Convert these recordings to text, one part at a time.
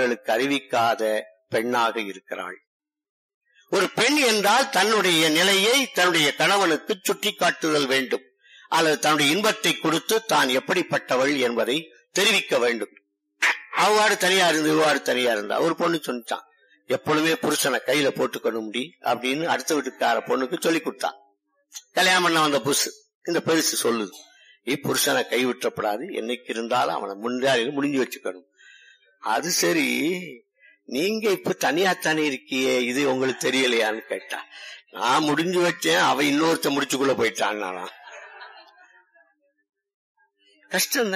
மற்றவர்களுக்கு அறிவிக்காத பெண்ணாக இருக்கிறாள் ஒரு பெண் என்றால் தன்னுடைய நிலையை தன்னுடைய கணவனுக்கு சுட்டிக்காட்டுதல் வேண்டும் அல்லது தன்னுடைய இன்பத்தை கொடுத்து தான் எப்படிப்பட்டவள் என்பதை தெரிவிக்க வேண்டும் அவ்வாறு தனியா இருந்து இவ்வாறு தனியா இருந்தா ஒரு பொண்ணு சொன்னான் எப்பொழுதுமே புருஷனை கையில போட்டுக்கணும் முடி அப்படின்னு அடுத்த வீட்டுக்கார பொண்ணுக்கு சொல்லி கொடுத்தான் கல்யாணம் பண்ண வந்த புதுசு இந்த பெருசு சொல்லுது புருஷனை கை விட்டப்படாது என்னைக்கு இருந்தாலும் அவனை முன்னாடி முடிஞ்சு வச்சுக்கணும் அது சரி நீங்க இப்ப தனியா தானே இருக்கியே இது உங்களுக்கு தெரியலையான்னு கேட்டா நான் முடிஞ்சு வச்சேன் அவ இன்னொருத்த முடிச்சுக்குள்ள போயிட்டான் கஷ்டம்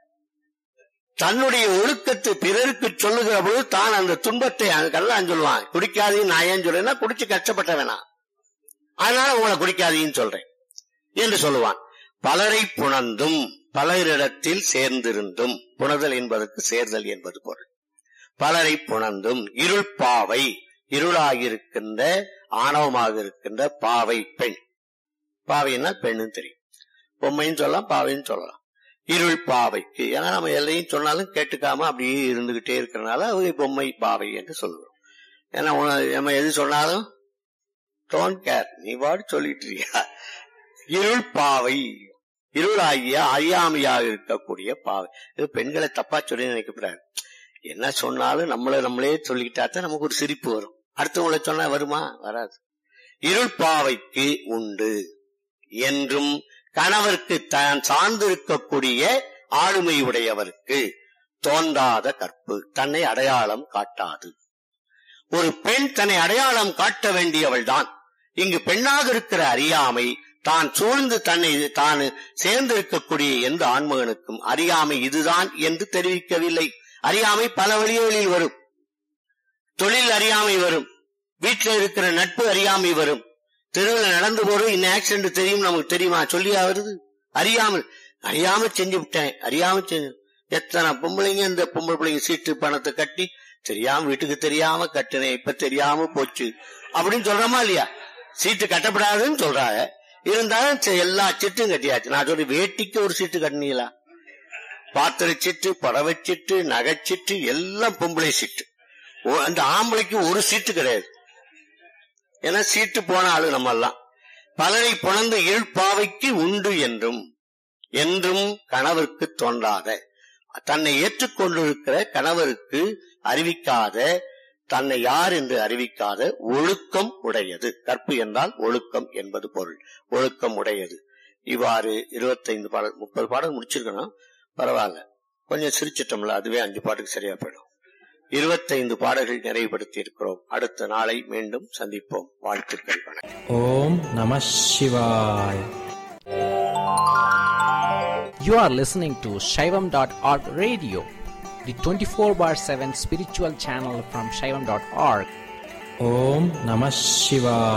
தன்னுடைய ஒழுக்கத்தை பிறருக்கு சொல்லுகிற போது தான் அந்த துன்பத்தை அங்கெல்லாம் சொல்லுவான் குடிக்காதீன்னு நான் ஏன் சொல்றேன்னா குடிச்சு கஷ்டப்பட்ட வேணாம் அதனால உங்களை குடிக்காதீன்னு சொல்றேன் என்று சொல்லுவான் பலரை புணர்ந்தும் பலரிடத்தில் சேர்ந்திருந்தும் புணர்தல் என்பதற்கு சேர்தல் என்பது பொருள் பலரை புணர்ந்தும் இருள் பாவை இருளாகிருக்கின்ற ஆணவமாக இருக்கின்ற பாவை பெண் பாவைன்னா பெண்ணு தெரியும் பொம்மைன்னு சொல்லலாம் பாவைன்னு சொல்லலாம் இருள் பாவைக்கு ஏன்னா நம்ம எல்லையும் சொன்னாலும் கேட்டுக்காம அப்படியே இருந்துகிட்டே இருக்கிறனால அவங்க பொம்மை பாவை என்று சொல்லுவோம் ஏன்னா நம்ம எது சொன்னாலும் டோன்ட் கேர் நீ பாடு சொல்லிட்டு இருக்கியா இருள் பாவை இருளாகிய அறியாமையாக இருக்கக்கூடிய பாவை இது பெண்களை தப்பா சொல்லி நினைக்கக்கூடாது என்ன சொன்னாலும் நம்மள நம்மளே சொல்லிக்கிட்டா தான் நமக்கு ஒரு சிரிப்பு வரும் அடுத்தவங்களை சொன்னா வருமா வராது இருள் பாவைக்கு உண்டு என்றும் கணவருக்கு தான் சார்ந்திருக்கக்கூடிய ஆளுமை உடையவருக்கு தோன்றாத கற்பு தன்னை அடையாளம் காட்டாது ஒரு பெண் தன்னை அடையாளம் காட்ட வேண்டியவள் தான் இங்கு பெண்ணாக இருக்கிற அறியாமை தான் சூழ்ந்து தன்னை தான் சேர்ந்திருக்கக்கூடிய எந்த ஆண்மகனுக்கும் அறியாமை இதுதான் என்று தெரிவிக்கவில்லை அறியாமை பல வழிகளில் வரும் தொழில் அறியாமை வரும் வீட்டில் இருக்கிற நட்பு அறியாமை வரும் தெருவில் நடந்து போறோம் இந்த ஆக்சிடென்ட் தெரியும் நமக்கு தெரியுமா சொல்லியா வருது அறியாமல் அறியாம செஞ்சு விட்டேன் அறியாம செஞ்சு எத்தனை பொம்பளைங்க இந்த பொம்பளை பிள்ளைங்க சீட்டு பணத்தை கட்டி தெரியாம வீட்டுக்கு தெரியாம கட்டினேன் இப்ப தெரியாம போச்சு அப்படின்னு சொல்றோமா இல்லையா சீட்டு கட்டப்படாதுன்னு சொல்றாங்க இருந்தாலும் எல்லா சீட்டும் கட்டியாச்சு நான் சொல்லி வேட்டிக்கு ஒரு சீட்டு கட்டினீங்களா பாத்திர சீட்டு பறவை சீட்டு நகைச்சீட்டு எல்லாம் பொம்பளை சீட்டு அந்த ஆம்பளைக்கு ஒரு சீட்டு கிடையாது ஏன்னா சீட்டு போன ஆளு நம்ம எல்லாம் பலரை புணர்ந்த இழ்பாவைக்கு உண்டு என்றும் என்றும் கணவருக்கு தோன்றாத தன்னை ஏற்றுக்கொண்டிருக்கிற கணவருக்கு அறிவிக்காத தன்னை யார் என்று அறிவிக்காத ஒழுக்கம் உடையது கற்பு என்றால் ஒழுக்கம் என்பது பொருள் ஒழுக்கம் உடையது இவ்வாறு இருபத்தைந்து பாடல் முப்பது பாடல் முடிச்சிருக்கணும் பரவாயில்ல கொஞ்சம் சிரிச்சிட்டோம்ல அதுவே அஞ்சு பாட்டுக்கு சரியா போயிடும் இருபத்தைந்து பாடல்கள் நிறைவுபடுத்தி இருக்கிறோம் அடுத்த நாளை மீண்டும் சந்திப்போம் வாழ்த்துக்கள் ஓம் நம சிவாய் You are listening to Shaivam.org radio, the 24 bar 7 spiritual channel from Shaivam.org. ஓம் நம சிவாய்